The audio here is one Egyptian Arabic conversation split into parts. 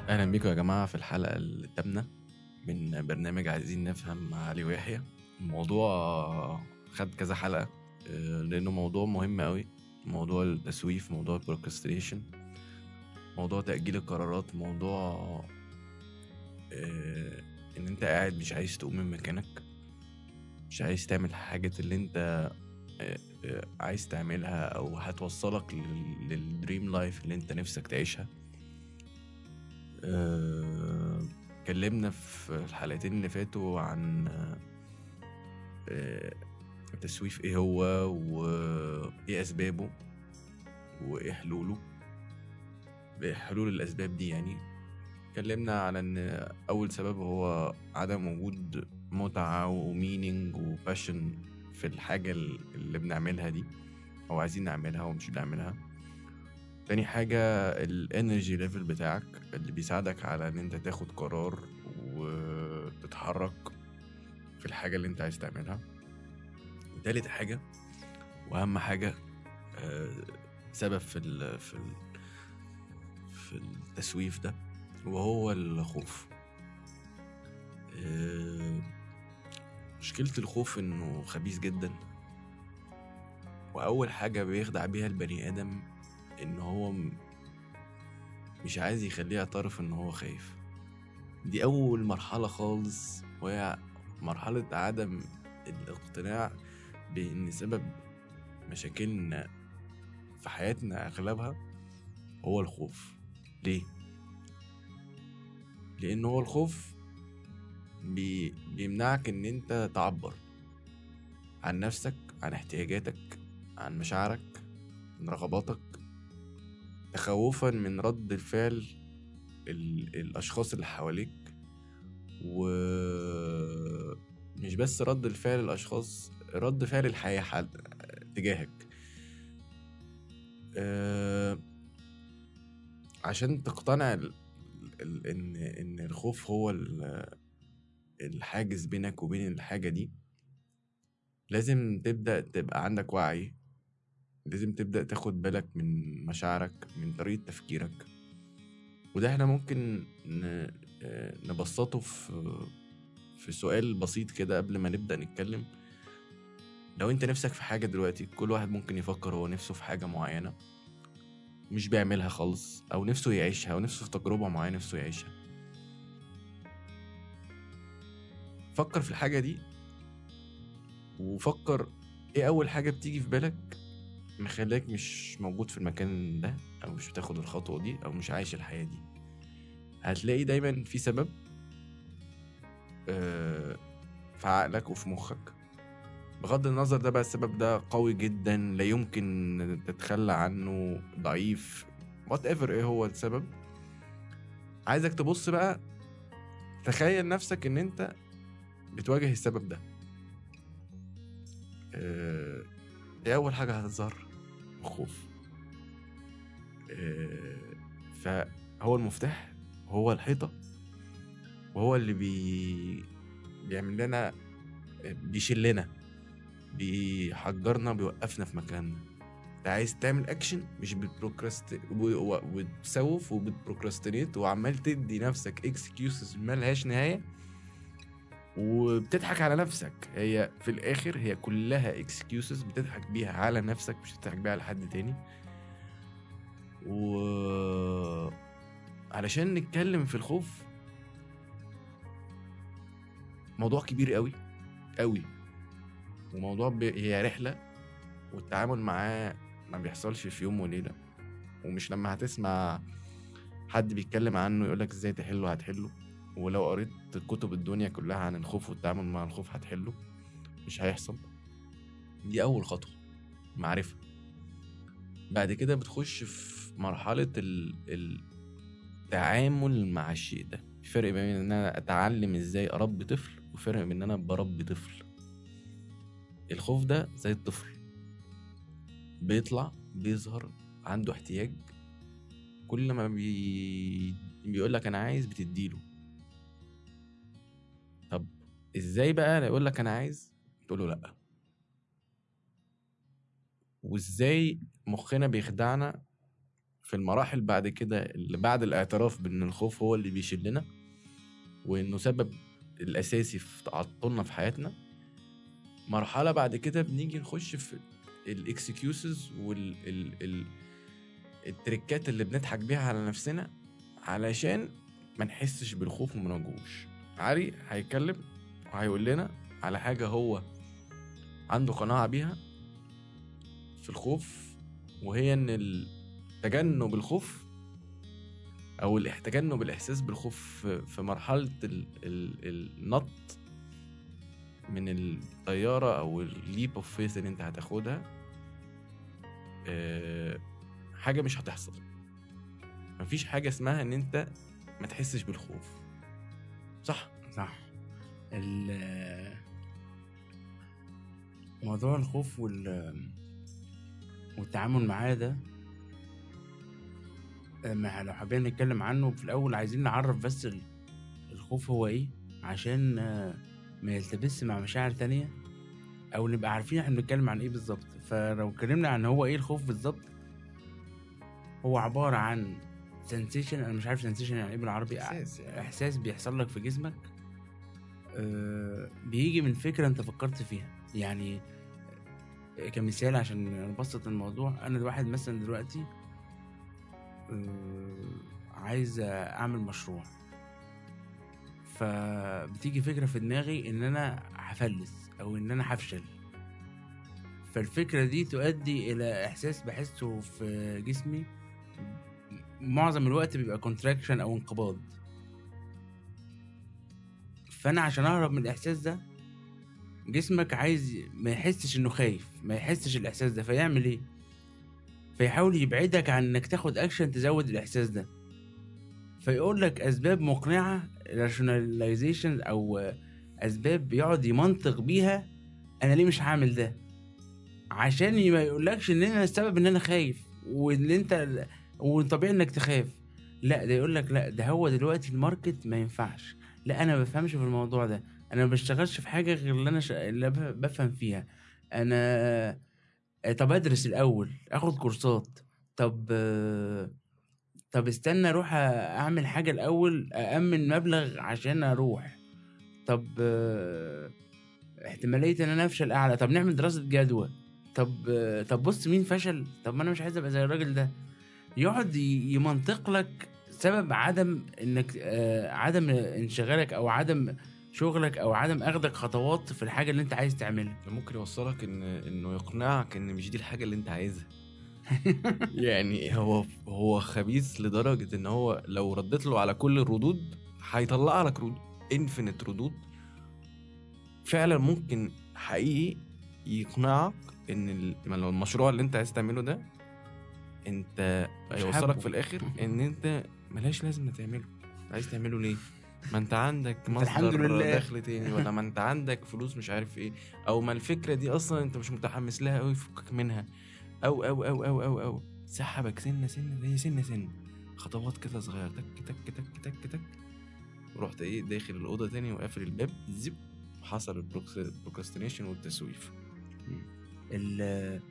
اهلا بيكم يا جماعه في الحلقه الثامنه من برنامج عايزين نفهم مع علي ويحيى الموضوع خد كذا حلقه آه، لانه موضوع مهم قوي موضوع التسويف موضوع البروكراستيشن موضوع تاجيل القرارات موضوع آه، ان انت قاعد مش عايز تقوم من مكانك مش عايز تعمل حاجة اللي انت آه، آه، عايز تعملها او هتوصلك لل- للدريم لايف اللي انت نفسك تعيشها آه، اتكلمنا في الحلقتين اللي فاتوا عن آه، آه، التسويف ايه هو وايه اسبابه وايه حلوله إيه حلول الاسباب دي يعني اتكلمنا على ان اول سبب هو عدم وجود متعة ومينينج وباشن في الحاجة اللي بنعملها دي او عايزين نعملها ومش بنعملها تاني حاجة الانرجي ليفل بتاعك اللي بيساعدك على ان انت تاخد قرار وتتحرك في الحاجة اللي انت عايز تعملها تالت حاجة واهم حاجة آه، سبب في ال في ال في التسويف ده وهو الخوف آه، مشكلة الخوف انه خبيث جدا واول حاجة بيخدع بيها البني ادم ان هو م- مش عايز يخليه يعترف ان هو خايف دي اول مرحلة خالص وهي مرحلة عدم الاقتناع بان سبب مشاكلنا في حياتنا اغلبها هو الخوف ليه لان هو الخوف بي... بيمنعك ان انت تعبر عن نفسك عن احتياجاتك عن مشاعرك عن رغباتك تخوفا من رد الفعل ال... الاشخاص اللي حواليك و مش بس رد الفعل الاشخاص رد فعل الحياة حد... تجاهك أه... عشان تقتنع ال... ال... ان ان الخوف هو ال... الحاجز بينك وبين الحاجة دي لازم تبدأ تبقى عندك وعي لازم تبدأ تاخد بالك من مشاعرك من طريقة تفكيرك وده احنا ممكن ن... آه، نبسطه في في سؤال بسيط كده قبل ما نبدأ نتكلم لو انت نفسك في حاجة دلوقتي كل واحد ممكن يفكر هو نفسه في حاجة معينة مش بيعملها خالص او نفسه يعيشها او نفسه في تجربة معينة نفسه يعيشها فكر في الحاجة دي وفكر ايه اول حاجة بتيجي في بالك مخليك مش موجود في المكان ده او مش بتاخد الخطوة دي او مش عايش الحياة دي هتلاقي دايما في سبب آه، في عقلك وفي مخك بغض النظر ده بقى السبب ده قوي جدا لا يمكن تتخلى عنه ضعيف وات ايفر ايه هو السبب عايزك تبص بقى تخيل نفسك ان انت بتواجه السبب ده آه، دي اول حاجه هتظهر الخوف آه، فهو المفتاح هو الحيطه وهو اللي بي بيعمل لنا بيشلنا بيحجرنا بيوقفنا في مكاننا انت عايز تعمل اكشن مش بتبروكراست و- و- وتسوف وبتبروكراستينيت وعمال تدي نفسك اكسكيوزز مالهاش نهايه وبتضحك على نفسك هي في الاخر هي كلها اكسكيوزز بتضحك بيها على نفسك مش بتضحك بيها على حد تاني و علشان نتكلم في الخوف موضوع كبير قوي قوي وموضوع ب... هي رحلة والتعامل معاه ما بيحصلش في يوم وليلة ومش لما هتسمع حد بيتكلم عنه يقولك ازاي تحله هتحله ولو قريت كتب الدنيا كلها عن الخوف والتعامل مع الخوف هتحله مش هيحصل دي أول خطوة معرفة بعد كده بتخش في مرحلة ال... التعامل مع الشيء ده في فرق بين ان انا اتعلم ازاي اربي طفل وفرق بين ان انا بربي طفل الخوف ده زي الطفل بيطلع بيظهر عنده احتياج كل ما بي... بيقول لك انا عايز بتديله طب ازاي بقى يقول لك انا عايز تقول له لا وازاي مخنا بيخدعنا في المراحل بعد كده اللي بعد الاعتراف بان الخوف هو اللي بيشلنا وانه سبب الاساسي في تعطلنا في حياتنا مرحله بعد كده بنيجي نخش في الاكسكيوزز وال ال ال التريكات اللي بنضحك بيها على نفسنا علشان ما نحسش بالخوف وما نواجهوش علي هيتكلم وهيقول لنا على حاجه هو عنده قناعه بيها في الخوف وهي ان ال- تجنب الخوف او الإح- تجنب الاحساس بالخوف في- في مرحله ال ال النط من الطياره او الليب اوف فيث اللي انت هتاخدها آه، حاجه مش هتحصل مفيش حاجه اسمها ان انت ما تحسش بالخوف صح صح ال موضوع الخوف وال والتعامل معاه ده ما لو حابين نتكلم عنه في الأول عايزين نعرف بس ال- الخوف هو إيه عشان آه، ما يلتبس مع مشاعر تانية أو نبقى عارفين احنا بنتكلم عن إيه بالظبط فلو اتكلمنا عن هو إيه الخوف بالظبط هو عبارة عن sensation أنا مش عارف sensation يعني إيه بالعربي إحساس يعني. إحساس بيحصل لك في جسمك آه، بيجي من فكرة أنت فكرت فيها يعني آه، كمثال عشان نبسط الموضوع أنا واحد مثلا دلوقتي آه، عايز أعمل مشروع فبتيجي فكرة في دماغي إن أنا هفلس أو إن أنا هفشل فالفكرة دي تؤدي إلى إحساس بحسه في جسمي معظم الوقت بيبقى كونتراكشن أو انقباض فانا عشان اهرب من الاحساس ده جسمك عايز ي- ما يحسش انه خايف ما يحسش الاحساس ده فيعمل ايه فيحاول يبعدك عن انك تاخد اكشن تزود الاحساس ده فيقول لك اسباب مقنعه rationalization او اسباب بيقعد يمنطق بيها انا ليه مش هعمل ده عشان ما يقولكش ان انا السبب ان انا خايف وان انت وطبيعي انك تخاف لا ده يقول لك لا ده هو دلوقتي الماركت ما ينفعش لا انا ما بفهمش في الموضوع ده انا ما بشتغلش في حاجه غير اللي انا ش... اللي بف- بفهم فيها انا آه، طب ادرس الاول اخد كورسات طب آه، طب استنى اروح اعمل حاجه الاول اامن مبلغ عشان اروح طب آه، احتماليه ان انا افشل اعلى طب نعمل دراسه جدوى طب آه، طب بص مين فشل طب ما انا مش عايز ابقى زي الراجل ده يقعد ي- يمنطق لك سبب عدم انك آه، عدم انشغالك او عدم شغلك او عدم اخدك خطوات في الحاجه اللي انت عايز تعملها ممكن يوصلك ان انه يقنعك ان مش دي الحاجه اللي انت عايزها يعني هو هو خبيث لدرجه ان هو لو رديت له على كل الردود هيطلع لك ردود انفينيت ردود فعلا ممكن حقيقي يقنعك ان ال- ما لو المشروع اللي انت عايز تعمله ده انت مش هيوصلك حابه. في الاخر ان انت ملهاش لازمه تعمله عايز تعمله ليه ما انت عندك مصدر الحمد لله. دخل تاني ولا ما انت عندك فلوس مش عارف ايه او ما الفكره دي اصلا انت مش متحمس لها قوي فكك منها او او او او او او سحبك سنه سنه زي سنه سنه خطوات كده صغيره تك تك تك تك تك ورحت ايه داخل الاوضه تاني وقافل الباب زب حصل البروكراستينيشن والتسويف ال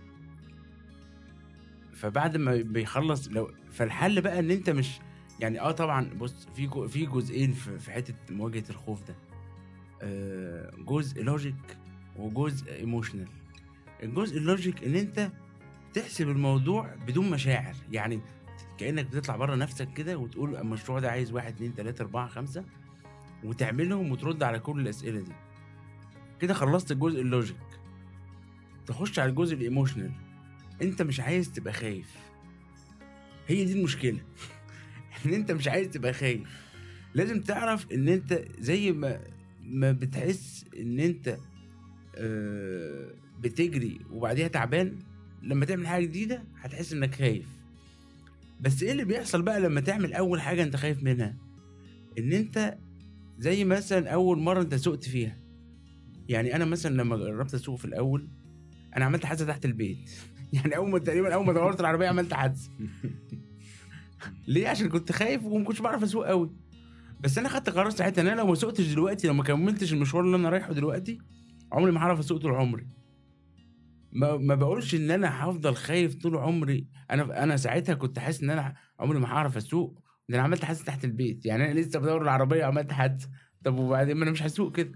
فبعد ما بيخلص لو فالحل بقى ان انت مش يعني اه طبعا بص في جو في جزئين في في حته مواجهه الخوف ده آه، جزء لوجيك وجزء ايموشنال الجزء اللوجيك ان انت تحسب الموضوع بدون مشاعر يعني كانك بتطلع بره نفسك كده وتقول المشروع ده عايز واحد اتنين تلاته اربعه خمسه وتعملهم وترد على كل الاسئله دي كده خلصت الجزء اللوجيك تخش على الجزء الايموشنال انت مش عايز تبقى خايف هي دي المشكله ان انت مش عايز تبقى خايف لازم تعرف ان انت زي ما ما بتحس ان انت آه، بتجري وبعديها تعبان لما تعمل حاجه جديده هتحس انك خايف بس ايه اللي بيحصل بقى لما تعمل اول حاجه انت خايف منها ان انت زي مثلا اول مره انت سوقت فيها يعني انا مثلا لما جربت اسوق في الاول انا عملت حادثه تحت البيت يعني اول ما تقريبا اول ما دورت العربيه عملت حادثه ليه عشان كنت خايف وما كنتش بعرف اسوق قوي بس انا خدت قرار ساعتها ان انا لو ما سوقتش دلوقتي لو ما كملتش المشوار اللي انا رايحه دلوقتي عمري ما هعرف اسوق طول عمري ما, ما بقولش ان انا هفضل خايف طول عمري انا انا ساعتها كنت حاسس ان انا عمري ما هعرف اسوق ده انا عملت حادثه تحت البيت يعني انا لسه بدور العربيه وعملت حادثه طب وبعدين ما انا مش هسوق كده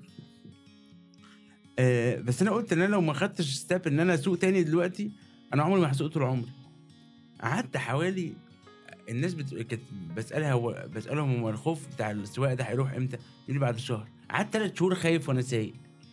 آه بس انا قلت ان انا لو ما خدتش ستاب ان انا اسوق تاني دلوقتي انا عمري ما هسوق طول عمري قعدت حوالي الناس بت... كانت بسالها هو بسالهم هو الخوف بتاع السواقه ده هيروح امتى؟ يقول لي بعد شهر قعدت ثلاث شهور خايف وانا سايق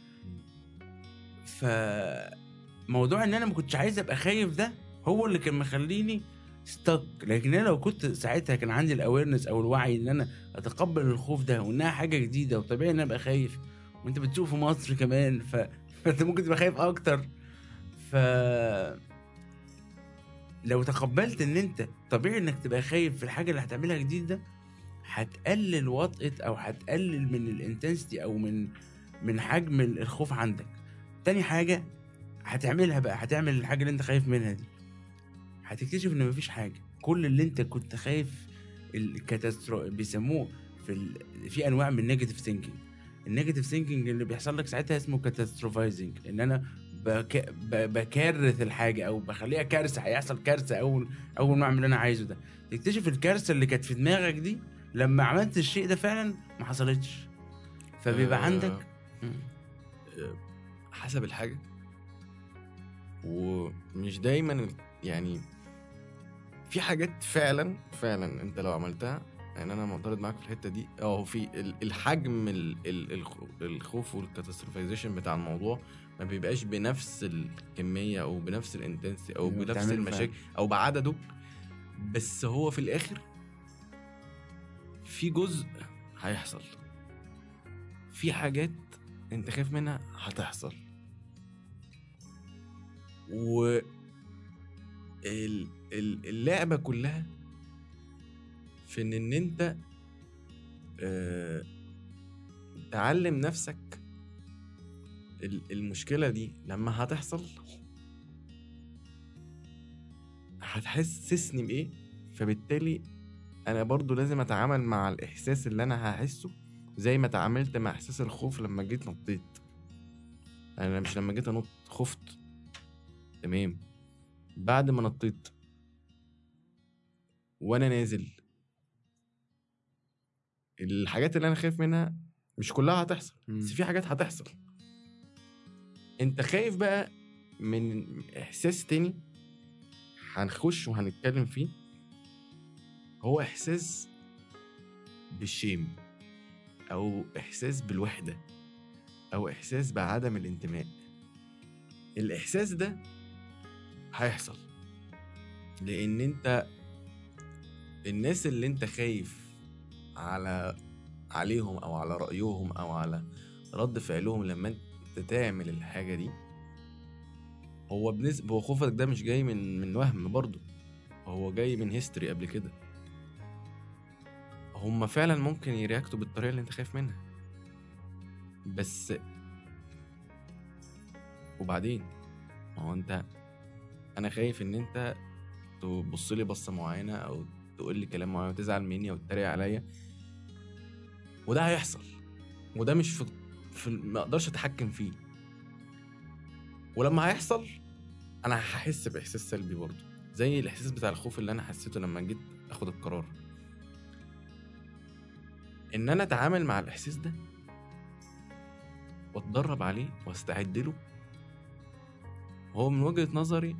ف موضوع ان انا ما كنتش عايز ابقى خايف ده هو اللي كان مخليني ستك لكن انا لو كنت ساعتها كان عندي الاويرنس او الوعي ان انا اتقبل الخوف ده وانها حاجه جديده وطبيعي ان انا ابقى خايف وانت بتسوق في مصر كمان ف... فانت ممكن تبقى خايف اكتر ف لو تقبلت ان انت طبيعي انك تبقى خايف في الحاجه اللي هتعملها جديد ده هتقلل وطئه او هتقلل من الانتنسيتي او من من حجم الخوف عندك تاني حاجه هتعملها بقى هتعمل الحاجه اللي انت خايف منها دي هتكتشف ان مفيش حاجه كل اللي انت كنت خايف الكاتاسترو بيسموه في ال... في انواع من النيجاتيف ثينكينج النيجاتيف ثينكينج اللي بيحصل لك ساعتها اسمه كاتاستروفايزنج ان انا بك... ب... بكرث الحاجه او بخليها كارثه هيحصل كارثه اول اول ما اعمل اللي انا عايزه ده تكتشف الكارثه اللي كانت في دماغك دي لما عملت الشيء ده فعلا ما حصلتش فبيبقى آه، عندك مم. آه، حسب الحاجه ومش دايما يعني في حاجات فعلا فعلا انت لو عملتها يعني انا معترض معاك في الحته دي اه في ال- الحجم ال- ال- الخ- الخوف والكاتاستروفيزيشن بتاع الموضوع ما بيبقاش بنفس الكميه او بنفس الانتنسي او أيوة، بنفس بتعمله المشاكل او بعدده بس هو في الاخر في جزء هيحصل في حاجات انت خايف منها هتحصل و ال- ال- اللعبة كلها في ان ان انت آه، تعلم نفسك ال- المشكلة دي لما هتحصل هتحسسني بإيه فبالتالي أنا برضو لازم أتعامل مع الإحساس اللي أنا هحسه زي ما تعاملت مع إحساس الخوف لما جيت نطيت أنا مش لما جيت أنط خفت تمام بعد ما نطيت وأنا نازل الحاجات اللي أنا خايف منها مش كلها هتحصل مم. بس في حاجات هتحصل انت خايف بقى من احساس تاني هنخش وهنتكلم فيه هو احساس بالشيم او احساس بالوحده او احساس بعدم الانتماء الاحساس ده هيحصل لان انت الناس اللي انت خايف على عليهم او على رايهم او على رد فعلهم لما انت تعمل الحاجه دي هو بنسبه هو خوفك ده مش جاي من من وهم برضه هو جاي من هيستوري قبل كده هما فعلا ممكن يرياكتوا بالطريقه اللي انت خايف منها بس وبعدين ما هو انت انا خايف ان انت تبص لي بصه معينه او تقول لي كلام معين وتزعل مني او تتريق عليا وده هيحصل وده مش في, في ما اقدرش اتحكم فيه ولما هيحصل انا هحس باحساس سلبي برضه زي الاحساس بتاع الخوف اللي انا حسيته لما جيت اخد القرار ان انا اتعامل مع الاحساس ده واتدرب عليه واستعد له هو من وجهة نظري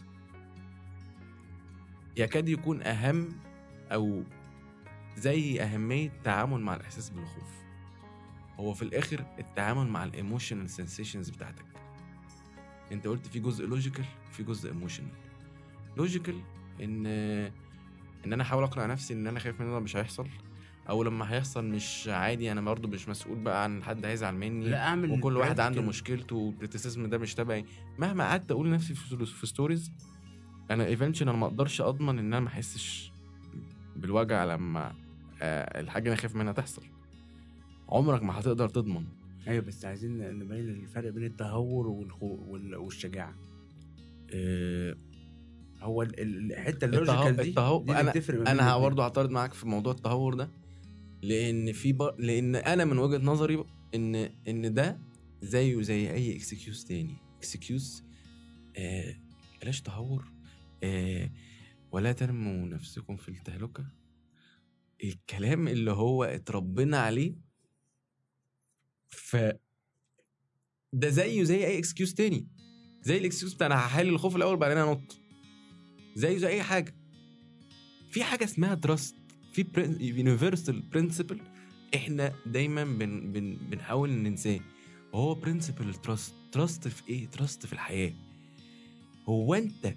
يكاد يكون اهم او زي اهمية التعامل مع الاحساس بالخوف هو في الاخر التعامل مع الايموشنال سنسيشنز بتاعتك انت قلت في جزء لوجيكال في جزء ايموشنال لوجيكال ان ان انا احاول اقنع نفسي ان انا خايف من ده مش هيحصل او لما هيحصل مش عادي انا برضه مش مسؤول بقى عن حد هيزعل مني لا اعمل وكل واحد عنده practical. مشكلته والكريتيسيزم ده مش تبعي مهما قعدت اقول لنفسي في في ستوريز انا ايفنشن انا ما اقدرش اضمن ان انا ما احسش بالوجع لما آه، الحاجه اللي انا خايف منها تحصل عمرك ما هتقدر تضمن ايوه بس عايزين نبين الفرق بين التهور والخو... وال... والشجاعه آه، هو ال- ال- الحته التهور اللوجيكال دي التهور دي اللي انا بتفرق ما بين انا الاتنين. برضه هعترض معاك في موضوع التهور ده لان في بر... لان انا من وجهه نظري ان ان ده زيه زي اي اكسكيوز تاني اكسكيوز آه بلاش تهور آه ولا ترموا نفسكم في التهلكة الكلام اللي هو اتربينا عليه ف ده زيه زي اي اكسكيوز تاني زي الاكسكيوز بتاع انا هحل الخوف الاول بعدين انط زيه زي اي حاجه في حاجه اسمها تراست في يونيفرسال برنسبل احنا دايما بن بن بنحاول ننساه وهو برنسبل التراست تراست في ايه تراست في الحياه هو انت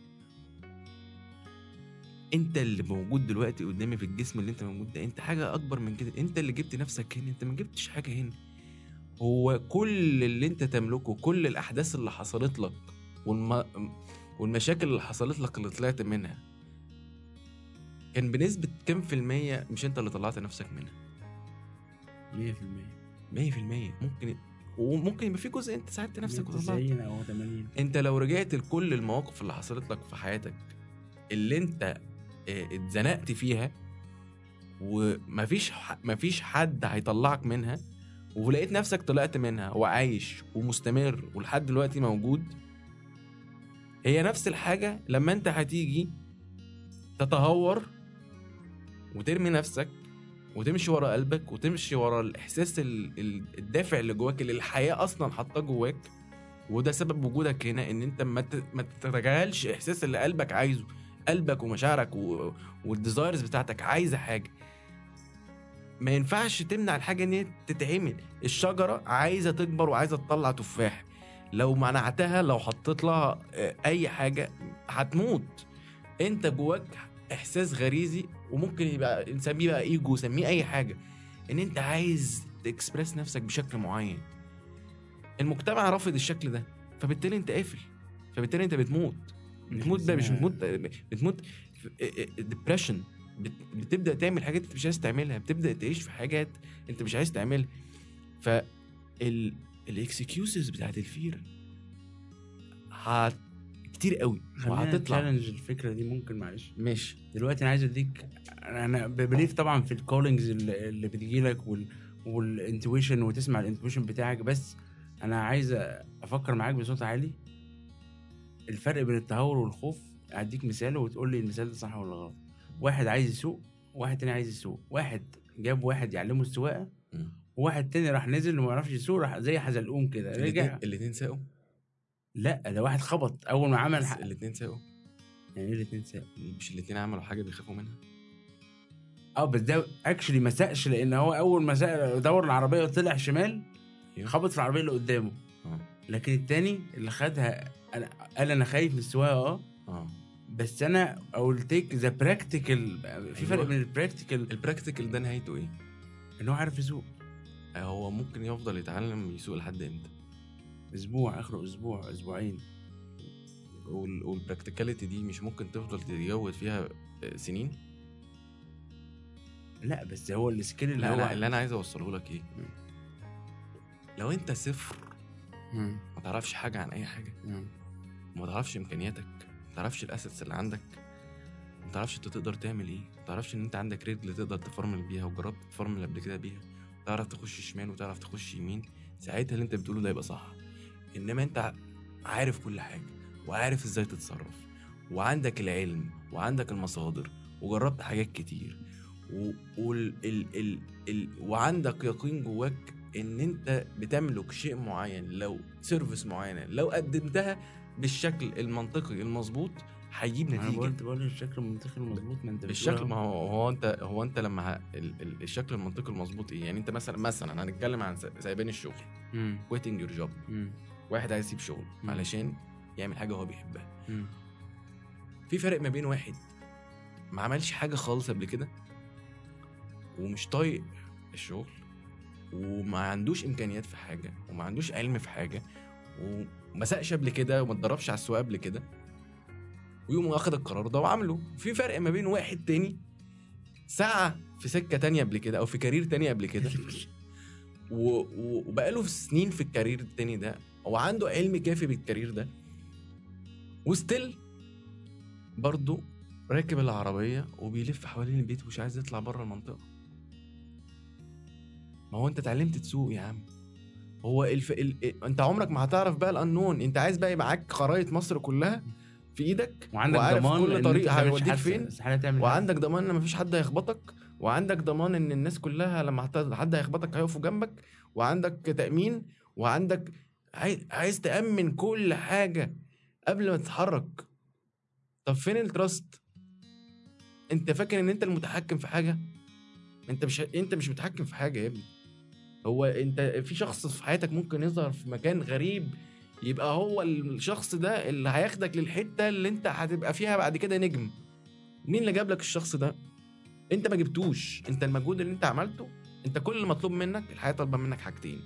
انت اللي موجود دلوقتي قدامي في الجسم اللي انت موجود ده انت حاجه اكبر من كده انت اللي جبت نفسك هنا انت ما جبتش حاجه هنا هو كل اللي انت تملكه كل الاحداث اللي حصلت لك والم... والمشاكل اللي حصلت لك اللي طلعت منها كان بنسبة كام في المية مش انت اللي طلعت نفسك منها 100% مية في المية ممكن وممكن يبقى في جزء انت ساعدت نفسك وطلعت 90 او 80 انت لو رجعت لكل المواقف اللي حصلت لك في حياتك اللي انت اه، اتزنقت فيها ومفيش ح- مفيش حد هيطلعك منها ولقيت نفسك طلعت منها وعايش ومستمر ولحد دلوقتي موجود هي نفس الحاجة لما انت هتيجي تتهور وترمي نفسك وتمشي ورا قلبك وتمشي ورا الاحساس ال- ال- الدافع اللي جواك اللي الحياة اصلا حاطاه جواك وده سبب وجودك هنا ان انت ما ت- ما تتجاهلش احساس اللي قلبك عايزه قلبك ومشاعرك و... والديزايرز بتاعتك عايزه حاجه ما ينفعش تمنع الحاجه ان هي تتعمل الشجره عايزه تكبر وعايزه تطلع تفاح لو منعتها لو حطيت لها آه، اي حاجه هتموت انت جواك احساس غريزي وممكن يبقى نسميه بقى ايجو سميه اي حاجه ان انت عايز تكسبرس نفسك بشكل معين المجتمع رافض الشكل ده فبالتالي انت قافل فبالتالي انت بتموت بتموت ده مش بتموت بتموت ديبريشن بتبدا تعمل حاجات انت مش عايز تعملها بتبدا تعيش في حاجات انت مش عايز تعملها ف الاكسكيوزز بتاعت الفير هت كتير قوي خلينا وهتطلع تشالنج الفكره دي ممكن معلش ماشي دلوقتي انا عايز اديك انا ببليف طبعا في الكولينجز اللي, اللي بتجي لك وال والانتويشن وتسمع الانتويشن بتاعك بس انا عايز افكر معاك بصوت عالي الفرق بين التهور والخوف اديك مثال وتقول لي المثال ده صح ولا غلط واحد عايز يسوق واحد تاني عايز يسوق واحد جاب واحد يعلمه السواقه مم. وواحد تاني راح نزل وما يعرفش يسوق راح زي حزلقوم كده رجع الاثنين ساقوا لا ده واحد خبط اول ما عمل حق الاثنين ساقوا يعني ايه الاتنين ساق مش الاثنين عملوا حاجه بيخافوا منها اه بس ده اكشلي ما سقش لان هو اول ما سق دور العربيه وطلع شمال أيوه. خبط في العربيه اللي قدامه اه لكن التاني اللي خدها أنا قال انا خايف من السواقه اه اه بس انا اول تيك ذا براكتيكال في فرق أيوه. بين البراكتيكال البراكتيكال ده نهايته ايه؟ ان هو عارف يسوق هو ممكن يفضل يتعلم يسوق لحد امتى؟ اسبوع اخره اسبوع اسبوعين وال- والبراكتيكاليتي دي مش ممكن تفضل تتجود فيها آه، سنين؟ لا بس هو السكيل اللي لا هو لا اللي انا عايز اوصله لك ايه؟ مم. لو انت صفر مم. ما تعرفش حاجه عن اي حاجه مم. وما تعرفش امكانياتك ما تعرفش الاسيتس اللي عندك ما تعرفش انت تقدر تعمل ايه ما تعرفش ان انت عندك رجل تقدر تفرمل بيها وجربت تفرمل قبل كده بيها تعرف تخش شمال وتعرف تخش يمين ساعتها اللي انت بتقوله ده يبقى صح انما انت عارف كل حاجه وعارف ازاي تتصرف وعندك العلم وعندك المصادر وجربت حاجات كتير و... وال... ال... ال... ال... وعندك يقين جواك ان انت بتملك شيء معين لو سيرفيس معينه لو قدمتها بالشكل المنطقي المظبوط هيجيب انا نتيجه قلت بقول الشكل المنطقي المظبوط ما انت الشكل بتقول ما أهو. هو هو انت هو انت لما ه... ال... ال... الشكل المنطقي المظبوط ايه يعني انت مثلا مثلا هنتكلم عن س- سايبين الشغل مم. quitting your job مم. واحد عايز يسيب شغل مم. علشان يعمل حاجه هو بيحبها مم. في فرق ما بين واحد ما عملش حاجه خالص قبل كده ومش طايق الشغل وما عندوش امكانيات في حاجه وما عندوش علم في حاجه وما سقش قبل كده وما اتدربش على السواقه قبل كده ويقوم واخد القرار ده وعامله في فرق ما بين واحد تاني سعى في سكه تانية قبل كده او في كارير تاني قبل كده و- و- وبقاله في سنين في الكارير التاني ده هو عنده علم كافي بالكارير ده وستيل برضه راكب العربية وبيلف حوالين البيت ومش عايز يطلع بره المنطقة ما هو انت اتعلمت تسوق يا عم هو الف... ال... انت عمرك ما هتعرف بقى الانون انت عايز بقى يبقى معاك خرايط مصر كلها في ايدك وعندك وعارف ضمان إن كل أنت طريق ما تعملش هيوديك حادثة. فين استحاله تعمل وعندك ضمان ان مفيش حد هيخبطك وعندك ضمان ان الناس كلها لما هت- حد هيخبطك هيقفوا جنبك وعندك تامين وعندك عايز, عايز تامن كل حاجه قبل ما تتحرك طب فين التراست انت فاكر ان انت المتحكم في حاجه انت مش انت مش متحكم في حاجه يا ابني هو انت في شخص في حياتك ممكن يظهر في مكان غريب يبقى هو الشخص ده اللي هياخدك للحته اللي انت هتبقى فيها بعد كده نجم مين اللي جاب لك الشخص ده انت ما جبتوش انت المجهود اللي انت عملته انت كل اللي مطلوب منك الحياه طالبه منك حاجتين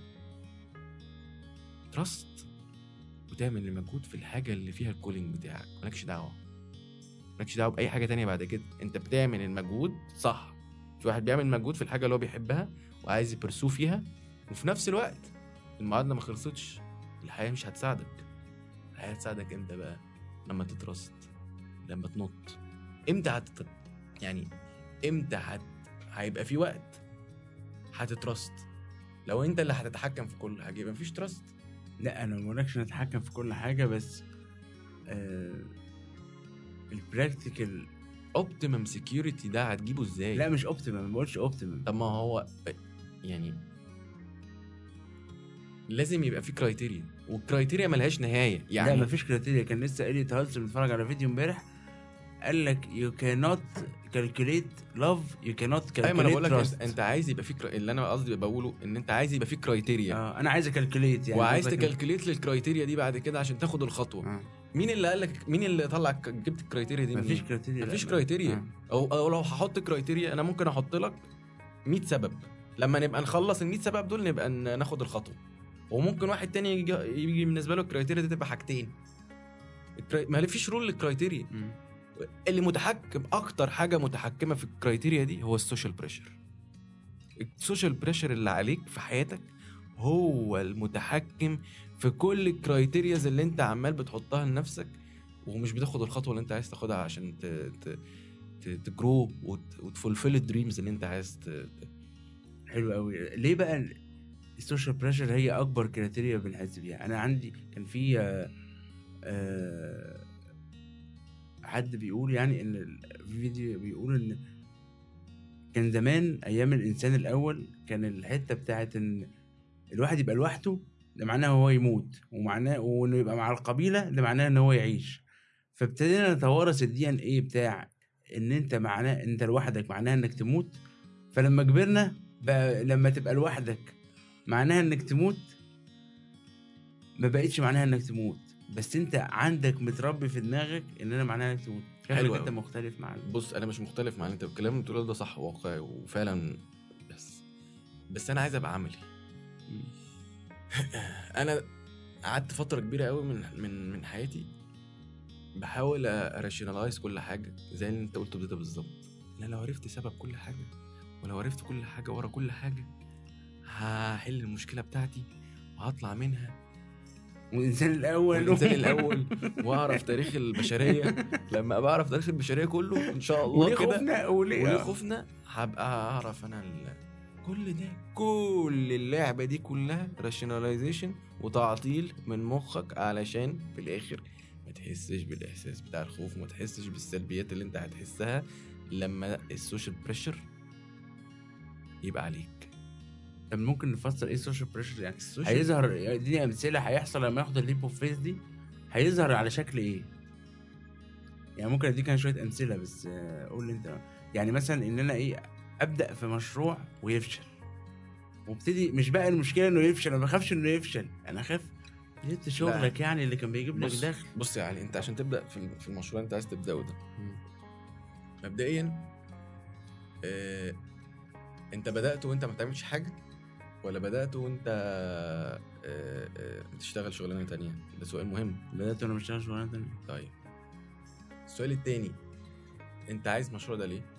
تراست وتعمل المجهود في الحاجه اللي فيها الكولينج بتاعك مالكش دعوه مالكش دعوه باي حاجه تانية بعد كده انت بتعمل المجهود صح في واحد بيعمل مجهود في الحاجه اللي هو بيحبها وعايز يبرسو فيها وفي نفس الوقت المعادله ما خلصتش الحياه مش هتساعدك الحياه هتساعدك امتى بقى لما تترست لما تنط امتى هتت... يعني امتى هت... هيبقى في وقت هتترست لو انت اللي هتتحكم في كل حاجه يبقى مفيش تراست لا انا ما بقولكش نتحكم في كل حاجه بس آه البراكتيكال اوبتيمم سكيورتي ده هتجيبه ازاي لا مش اوبتيمم ما بقولش اوبتيمم طب ما هو يعني لازم يبقى في كرايتيريا والكرايتيريا ملهاش نهايه يعني لا مفيش كريتيريا كان لسه اليوت هالسر بنتفرج على فيديو امبارح قال لك يو كانوت كالكوليت لاف يو كانوت ايوه ما انا بقول لك كالكوليت انت, انت عايز يبقى في كرا... اللي انا قصدي بقوله ان انت عايز يبقى في كرايتيريا اه انا عايز اكالكوليت يعني وعايز قصدك- تكالكوليت للكرايتيريا دي بعد كده عشان تاخد الخطوه آه. مين اللي قال لك مين اللي طلع جبت الكرايتيريا دي مفيش منين؟ كريتيريا مفيش لا. كرايتيريا. آه. او او لو هحط كرايتيريا انا ممكن احط لك 100 سبب لما نبقى نخلص ال 100 سبب دول نبقى ن- ناخد الخطوه وممكن واحد تاني يجي, يجي بالنسبه له الكرايتيريا دي تبقى حاجتين الكراي... ما فيش رول للكرايتيريا مم. اللي متحكم اكتر حاجه متحكمه في الكرايتيريا دي هو السوشيال بريشر السوشيال بريشر اللي عليك في حياتك هو المتحكم في كل الكرايتيرياز اللي انت عمال بتحطها لنفسك ومش بتاخد الخطوه اللي انت عايز تاخدها عشان ت... ت... ت... تجرو وت... وتفولفل الدريمز اللي انت عايز ت... ت- حلو قوي ليه بقى السوشيال بريشر هي اكبر كريتيريا بنحس بيها انا عندي كان في آه، آه، حد بيقول يعني ان ال- في فيديو بيقول ان كان زمان ايام الانسان الاول كان الحته بتاعت ان الواحد يبقى لوحده ده معناه هو يموت ومعناه وانه يبقى مع القبيله ده معناه ان هو يعيش فابتدينا نتوارث الدي ان ايه بتاع ان انت معناه انت لوحدك معناها انك تموت فلما كبرنا بقى لما تبقى لوحدك معناها انك تموت ما بقتش معناها انك تموت بس انت عندك متربي في دماغك ان انا معناها انك تموت حلو حلو أوي. انت مختلف مع بص انا مش مختلف مع اللي انت الكلام اللي بتقوله ده صح واقعي وفعلا بس بس انا عايز ابقى عملي انا قعدت فتره كبيره قوي من من من حياتي بحاول اراشنالايز كل حاجه زي اللي انت قلته ده بالظبط انا لو عرفت سبب كل حاجه ولو عرفت كل حاجه ورا كل حاجه هحل المشكله بتاعتي وهطلع منها والانسان الاول والانسان الاول واعرف تاريخ البشريه لما ابقى اعرف تاريخ البشريه كله ان شاء الله وليه كده خوفنا وليه وليه خوفنا هبقى اعرف انا ال... كل ده كل اللعبه دي كلها راشناليزيشن وتعطيل من مخك علشان في الاخر ما تحسش بالاحساس بتاع الخوف وما تحسش بالسلبيات اللي انت هتحسها لما السوشيال بريشر يبقى عليك طب ممكن نفسر ايه السوشيال بريشر يعني السوشيال هيظهر اديني امثله هيحصل لما ياخد الليب اوف فيس دي هيظهر على شكل ايه يعني ممكن اديك انا شويه امثله بس آه، قول لي انت يعني مثلا ان انا ايه ابدا في مشروع ويفشل وابتدي مش بقى المشكله انه يفشل انا ما بخافش انه يفشل انا خايف جبت شغلك يعني اللي كان بيجيب لك بص دخل بص يا علي انت عشان تبدا في الم- في المشروع اللي انت عايز تبداه ده مبدئيا آه، انت بدات وانت ما بتعملش حاجه ولا بدات وانت آه، آه، بتشتغل شغلانه تانية ده سؤال مهم بدات وانا بشتغل شغلانه تانية طيب السؤال التاني انت عايز المشروع ده ليه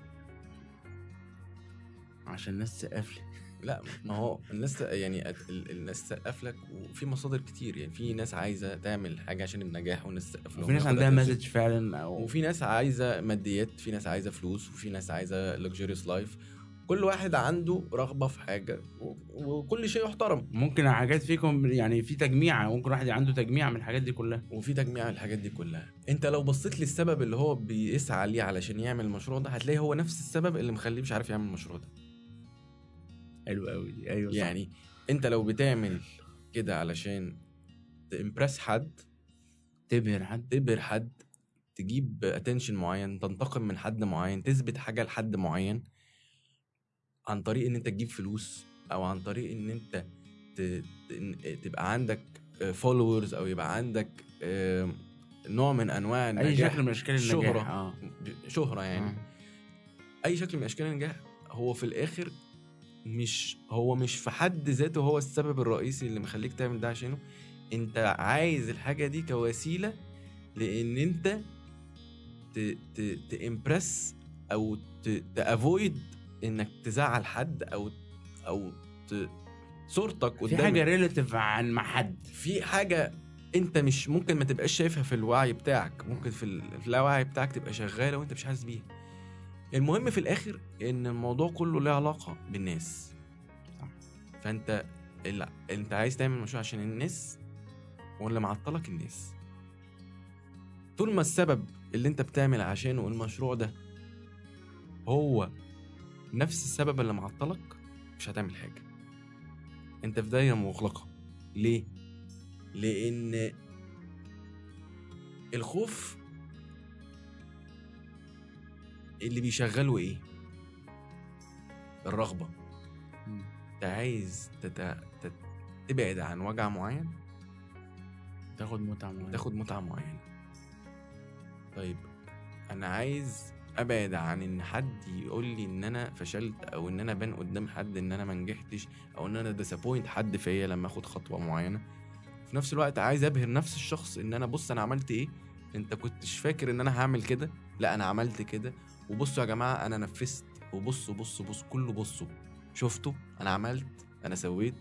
عشان الناس تسقف لي لا ما هو الناس يعني ال- الناس تسقف لك وفي مصادر كتير يعني في ناس عايزه تعمل حاجه عشان النجاح والناس تسقف لهم وفي ناس وياخد عندها attention. مسج فعلا او وفي ناس عايزه ماديات في ناس عايزه فلوس وفي ناس عايزه luxurious لايف كل واحد عنده رغبه في حاجه و- وكل شيء يحترم ممكن حاجات فيكم يعني في تجميع ممكن واحد عنده تجميع من الحاجات دي كلها وفي تجميع الحاجات دي كلها انت لو بصيت للسبب اللي هو بيسعى ليه علشان يعمل المشروع ده هتلاقي هو نفس السبب اللي مخليه مش عارف يعمل المشروع ده حلو قوي دي ايوه صح. يعني انت لو بتعمل كده علشان تمبرس حد تبهر حد تبهر حد تجيب اتنشن معين تنتقم من حد معين تثبت حاجه لحد معين عن طريق ان انت تجيب فلوس او عن طريق ان انت ت... ت- تبقى عندك فولورز او يبقى عندك آه، نوع من انواع اي النجاح شكل من اشكال النجاح شهرة. اه شهره يعني آه. اي شكل من اشكال النجاح هو في الاخر مش هو مش في حد ذاته هو السبب الرئيسي اللي مخليك تعمل ده عشانه انت عايز الحاجه دي كوسيله لان انت ت ت تامبرس او تافويد انك تزعل حد او او ت صورتك في قدام حاجه ريلاتيف عن مع حد في حاجه انت مش ممكن ما تبقاش شايفها في الوعي بتاعك ممكن في ال- في اللاوعي بتاعك تبقى شغاله وانت مش حاسس بيها المهم في الاخر ان الموضوع كله له علاقه بالناس صح. فانت ال... انت عايز تعمل مشروع عشان الناس ولا معطلك الناس طول ما السبب اللي انت بتعمل عشانه المشروع ده هو نفس السبب اللي معطلك مش هتعمل حاجه انت في دايره مغلقه ليه لان الخوف اللي بيشغله ايه الرغبه انت عايز تت... تت... تبعد عن وجع معين تاخد متعه معينة. تاخد متعه معينه طيب انا عايز ابعد عن ان حد يقول لي ان انا فشلت او ان انا بان قدام حد ان انا ما نجحتش او ان انا ديسابوينت حد فيا لما اخد خطوه معينه في نفس الوقت عايز ابهر نفس الشخص ان انا بص انا عملت ايه انت كنتش فاكر ان انا هعمل كده لا انا عملت كده وبصوا يا جماعه انا نفذت وبصوا بصوا بصوا كله بصوا شفتوا انا عملت انا سويت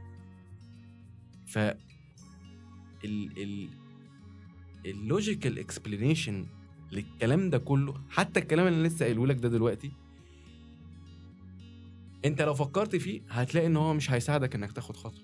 ف ال ال اللوجيكال اكسبلانيشن للكلام ده كله حتى الكلام اللي أنا لسه قايله لك ده دلوقتي انت لو فكرت فيه هتلاقي ان هو مش هيساعدك انك تاخد خطوه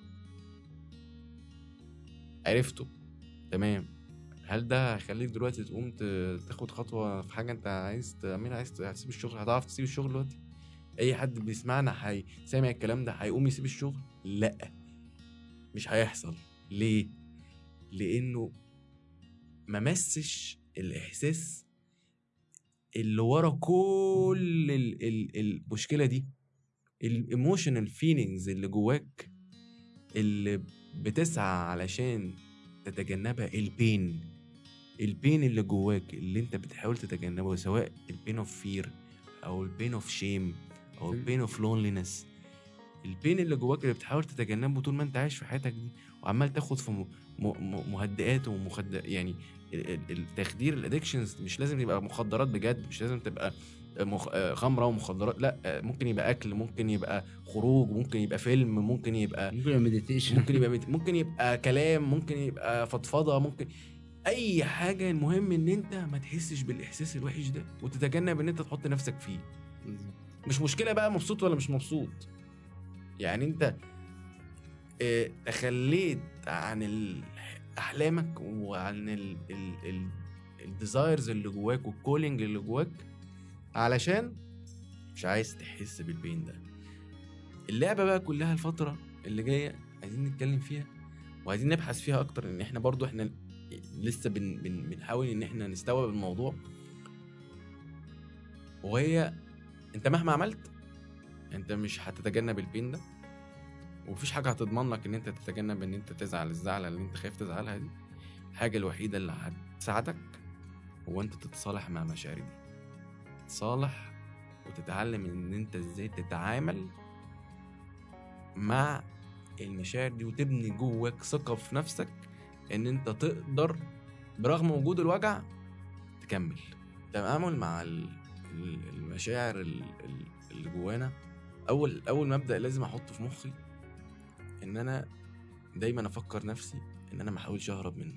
عرفته تمام هل ده هيخليك دلوقتي تقوم ت- تاخد خطوه في حاجه انت عايز تعملها عايز ت- هتسيب الشغل هتعرف تسيب الشغل دلوقتي اي حد بيسمعنا هي سامع الكلام ده هيقوم يسيب الشغل لا مش هيحصل ليه لانه ما مسش الاحساس اللي ورا كل ال- ال- المشكله دي الايموشنال فيلينجز اللي جواك اللي بتسعى علشان تتجنبها البين البين اللي جواك اللي انت بتحاول تتجنبه سواء البين اوف فير او البين اوف شيم او البين اوف لونلينس البين اللي جواك اللي بتحاول تتجنبه طول ما انت عايش في حياتك دي وعمال تاخد في م- م- مهدئات ومخد يعني ال- ال- التخدير الادكشنز مش لازم يبقى مخدرات بجد مش لازم تبقى مخ... آه، خمره ومخدرات لا آه، ممكن يبقى اكل ممكن يبقى خروج ممكن يبقى فيلم ممكن يبقى ممكن يبقى مديتيشن ممكن يبقى مت- ممكن يبقى كلام ممكن يبقى فضفضه ممكن اي حاجه المهم ان انت ما تحسش بالاحساس الوحش ده وتتجنب ان انت تحط نفسك فيه مش مشكله بقى مبسوط ولا مش مبسوط يعني انت اه تخليت عن ال- احلامك وعن ال ال ال الديزايرز اللي جواك والكولينج اللي جواك علشان مش عايز تحس بالبين ده اللعبه بقى كلها الفتره اللي جايه عايزين نتكلم فيها وعايزين نبحث فيها اكتر ان احنا برضو احنا لسه بن بن بنحاول ان احنا نستوعب الموضوع وهي انت مهما عملت انت مش هتتجنب البين ده ومفيش حاجه هتضمن لك ان انت تتجنب ان انت تزعل الزعله اللي انت خايف تزعلها دي الحاجه الوحيده اللي هتساعدك هو انت تتصالح مع مشاعر دي تتصالح وتتعلم ان انت ازاي تتعامل مع المشاعر دي وتبني جواك ثقه في نفسك ان انت تقدر برغم وجود الوجع تكمل التعامل مع ال- ال- المشاعر ال- ال- اللي جوانا اول اول مبدا لازم احطه في مخي ان انا دايما افكر نفسي ان انا ما احاولش اهرب منه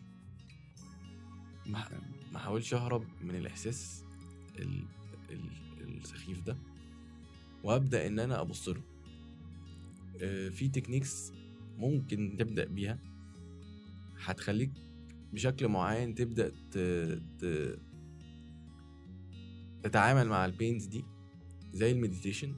ما احاولش اهرب من الاحساس ال- ال- السخيف ده وابدا ان انا ابص له آه، في تكنيكس ممكن تبدا بيها هتخليك بشكل معين تبدا ت... ت... تتعامل مع البينز دي زي المديتيشن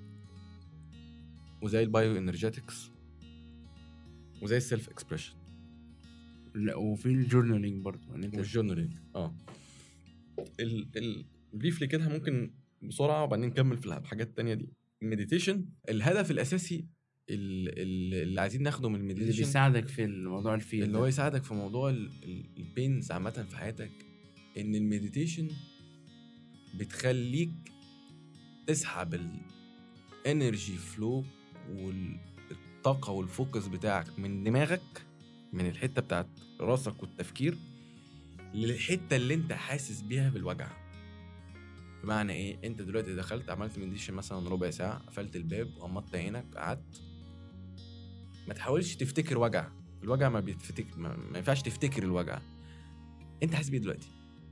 وزي البايو انرجيتكس وزي السيلف اكسبريشن لا وفي الجورنالينج برضه ان انت والجورنالينج اه ال ال بريفلي كده ممكن بسرعه وبعدين نكمل في الحاجات التانية دي المديتيشن الهدف الاساسي ال- ال- اللي عايزين ناخده من اللي المديتيشن بيساعدك في الموضوع الفيل اللي هو يساعدك في موضوع ال- ال- البينز عامة في حياتك إن المديتيشن بتخليك تسحب الانرجي فلو والطاقة والفوكس بتاعك من دماغك من الحتة بتاعت راسك والتفكير للحتة اللي انت حاسس بيها بالوجع بمعنى ايه انت دلوقتي دخلت عملت مديتيشن مثلا ربع ساعة قفلت الباب وغمضت عينك قعدت ما تحاولش تفتكر وجع الوجع ما بيتفتك ما, ما ينفعش تفتكر الوجع انت حاسس بيه دلوقتي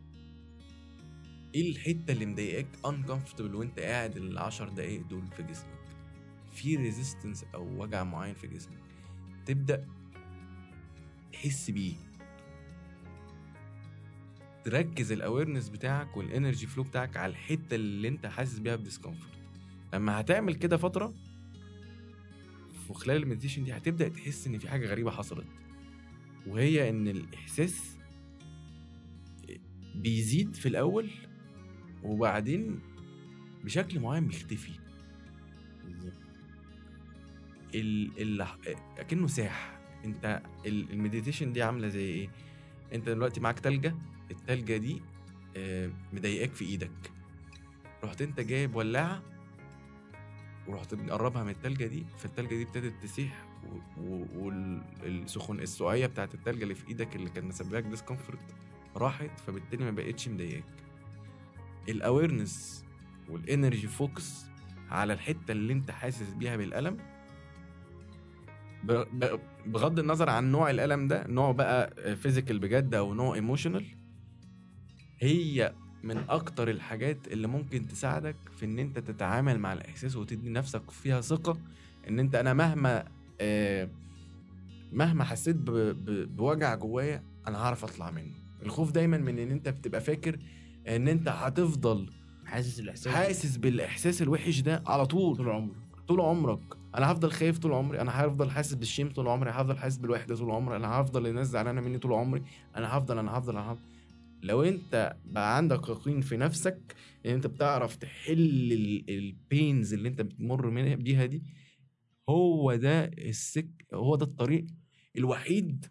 ايه الحته اللي مضايقاك uncomfortable وانت قاعد العشر دقايق دول في جسمك في ريزيستنس او وجع معين في جسمك تبدا تحس بيه تركز الاويرنس بتاعك والانرجي فلو بتاعك على الحته اللي انت حاسس بيها بديسكمفورت لما هتعمل كده فتره في خلال المديتيشن دي هتبدا تحس ان في حاجه غريبه حصلت وهي ان الاحساس بيزيد في الاول وبعدين بشكل معين بيختفي ال ال اكنه ساح انت ال- المديتيشن دي عامله زي ايه انت دلوقتي معاك تلجه التلجه دي آه، مضايقاك في ايدك رحت انت جايب ولاعه ورحت مقربها من التلجه دي فالتلجه دي ابتدت تسيح والسخون السقعيه بتاعت التلجه اللي في ايدك اللي كانت مسبباك ديسكمفورت راحت فبالتالي ما بقتش مضايقاك الاويرنس والانرجي فوكس على الحته اللي انت حاسس بيها بالالم ب- ب- بغض النظر عن نوع الالم ده نوع بقى فيزيكال بجد او نوع ايموشنال هي من اكتر الحاجات اللي ممكن تساعدك في ان انت تتعامل مع الاحساس وتدي نفسك فيها ثقه ان انت انا مهما آه مهما حسيت ب- ب- بوجع جوايا انا هعرف اطلع منه الخوف دايما من ان انت بتبقى فاكر ان انت هتفضل حاسس الاحساس حاسس بالاحساس الوحش ده على طول طول عمرك طول عمرك انا هفضل خايف طول عمري انا هفضل حاسس بالشيم طول عمري هفضل حاسس بالوحده طول عمري انا هفضل الناس زعلانه مني طول عمري انا هفضل انا هفضل انا هفضل لو انت بقى عندك يقين في نفسك ان انت بتعرف تحل البينز اللي انت بتمر منها بيها دي هو ده السك هو ده الطريق الوحيد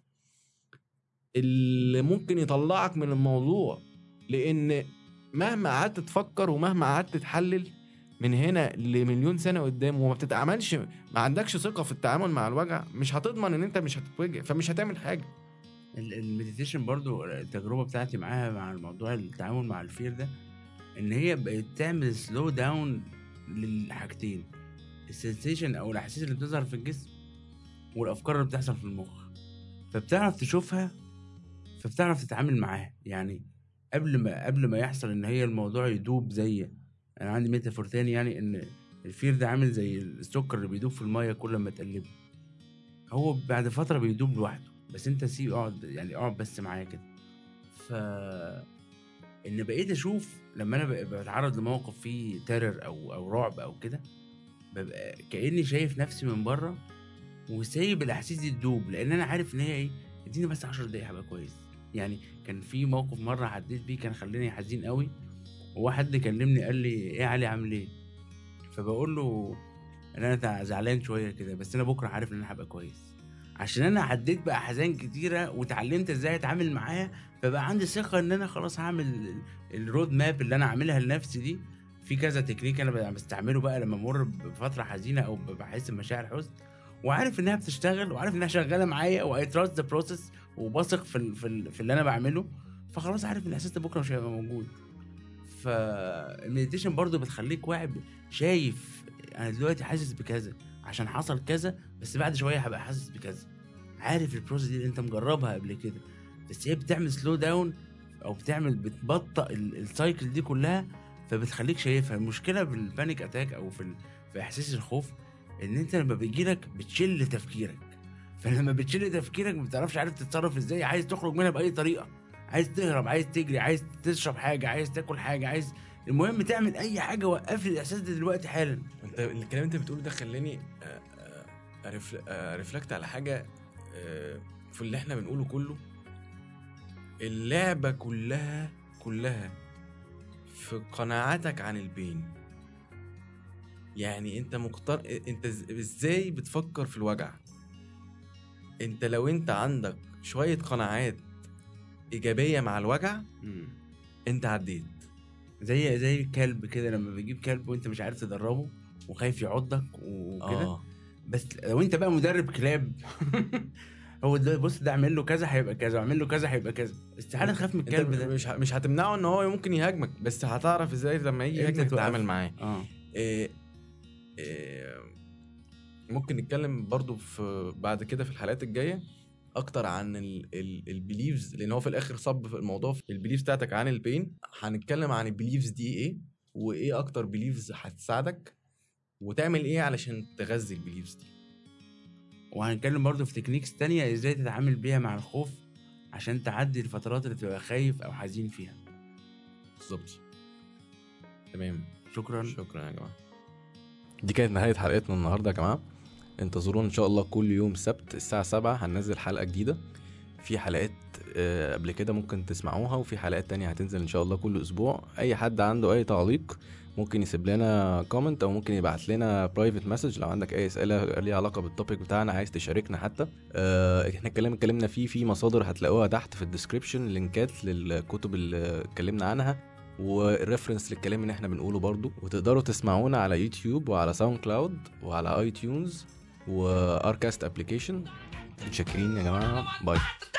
اللي ممكن يطلعك من الموضوع لان مهما قعدت تفكر ومهما قعدت تحلل من هنا لمليون سنه قدام وما بتتعاملش ما عندكش ثقه في التعامل مع الوجع مش هتضمن ان انت مش هتتوجع فمش هتعمل حاجه ال- المديتيشن برضو التجربه بتاعتي معاها مع الموضوع التعامل مع الفير ده ان هي بقت تعمل سلو داون للحاجتين السنسيشن او الاحاسيس اللي بتظهر في الجسم والافكار اللي بتحصل في المخ فبتعرف تشوفها فبتعرف تتعامل معاها يعني قبل ما قبل ما يحصل ان هي الموضوع يدوب زي انا عندي ميتافور تاني يعني ان الفير ده عامل زي السكر اللي بيدوب في الميه كل ما تقلبه هو بعد فتره بيدوب لوحده بس انت سيب اقعد يعني اقعد بس معايا كده ف ان بقيت اشوف لما انا ببقى بتعرض لموقف فيه تيرر او او رعب او كده ببقى كاني شايف نفسي من بره وسايب الاحاسيس دي تدوب لان انا عارف ان هي ايه اديني بس 10 دقايق هبقى كويس يعني كان في موقف مره عديت بيه كان خلاني حزين قوي وواحد كلمني قال لي ايه يا علي عامل ايه فبقول له ان انا تع- زعلان شويه كده بس انا بكره عارف ان انا هبقى كويس عشان انا عديت باحزان كتيره وتعلمت ازاي اتعامل معاها فبقى عندي ثقه ان انا خلاص هعمل ال- الرود ماب اللي انا عاملها لنفسي دي في كذا تكنيك انا بقى بستعمله بقى لما امر بفتره حزينه او بحس بمشاعر حزن وعارف انها بتشتغل وعارف انها شغاله معايا واي تراست ذا بروسيس وبثق في ال في, ال في اللي انا بعمله فخلاص عارف ان الاحساس ده بكره مش هيبقى موجود فالمديتيشن برضو بتخليك واعي ب- شايف انا دلوقتي حاسس بكذا عشان حصل كذا بس بعد شويه هبقى حاسس بكذا عارف البروسيس دي اللي انت مجربها قبل كده بس هي بتعمل سلو داون او بتعمل بتبطئ ال- السايكل دي كلها فبتخليك شايفها المشكله بالبانيك اتاك او في ال... في احساس الخوف ان انت لما بيجيلك بتشل تفكيرك فلما بتشل تفكيرك ما بتعرفش عارف تتصرف ازاي عايز تخرج منها باي طريقه عايز تهرب عايز تجري عايز تشرب حاجه عايز تاكل حاجه عايز المهم تعمل اي حاجه وقف لي الاحساس ده دلوقتي حالا انت الكلام اللي انت بتقوله ده خلاني آه، آه، أرفل- آه، ريفلكت على حاجه آه، في اللي احنا بنقوله كله اللعبه كلها كلها في قناعاتك عن البين يعني انت مقتر انت إز- ازاي بتفكر في الوجع انت لو انت عندك شويه قناعات ايجابيه مع الوجع انت عديت زي زي الكلب كده لما بتجيب كلب وانت مش عارف تدربه وخايف يعضك وكده اه بس لو انت بقى مدرب كلاب هو ده بص ده اعمل له كذا هيبقى كذا واعمل له كذا هيبقى كذا استحاله تخاف من انت الكلب ده مش ه- مش هتمنعه ان هو ممكن يهاجمك بس هتعرف ازاي لما يجي امتى يهاجمك توقف؟ تتعامل معاه اه إيه إيه ممكن نتكلم برضو في بعد كده في الحلقات الجايه اكتر عن البيليفز لان هو في الاخر صب في الموضوع في البيليفز بتاعتك عن البين هنتكلم عن البيليفز دي ايه وايه اكتر بيليفز هتساعدك وتعمل ايه علشان تغذي البيليفز دي وهنتكلم برضو في تكنيكس تانية ازاي تتعامل بيها مع الخوف عشان تعدي الفترات اللي تبقى خايف او حزين فيها بالظبط تمام شكرا شكرا يا جماعه دي كانت نهايه حلقتنا النهارده يا جماعه انتظرونا ان شاء الله كل يوم سبت الساعه 7 هننزل حلقه جديده في حلقات آه، قبل كده ممكن تسمعوها وفي حلقات تانية هتنزل ان شاء الله كل اسبوع اي حد عنده اي تعليق ممكن يسيب لنا كومنت او ممكن يبعت لنا برايفت مسج لو عندك اي اسئله ليها علاقه بالتوبيك بتاعنا عايز تشاركنا حتى آه، احنا الكلام اللي اتكلمنا فيه في مصادر هتلاقوها تحت في الديسكريبشن لينكات للكتب اللي اتكلمنا عنها والريفرنس للكلام اللي احنا بنقوله برضو وتقدروا تسمعونا على يوتيوب وعلى ساوند كلاود وعلى اي تيونز واركاست ابلكيشن متشكرين يا جماعه باي